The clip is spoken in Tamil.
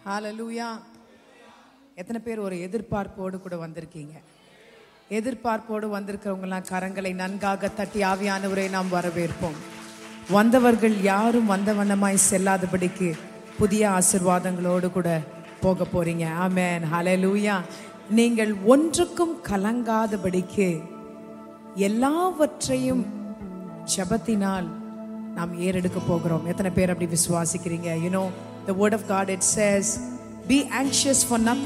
ஹalleluya எத்தனை பேர் ஒரு எதிர்பார்ப்போடு கூட வந்திருக்கீங்க எதிர்பார்ப்போடு வந்திருக்கிறவங்கலாம் கரங்களை நன்காக தட்டி ஆவியானவரை நாம் வரவேற்போம் வந்தவர்கள் யாரும் வந்த வண்ணமாய் செல்லாதபடிக்கு புதிய ஆசிர்வாதங்களோடு கூட போக போறீங்க ஆமென் ஹalleluya நீங்கள் ஒன்றுக்கும் கலங்காதபடிக்கு எல்லாவற்றையும் ஜெபத்தினால் நாம் ஏறெடுக்க போகிறோம் எத்தனை பேர் அப்படி விசுவாசிக்கிறீங்க you know the word of god it says be anxious for nothing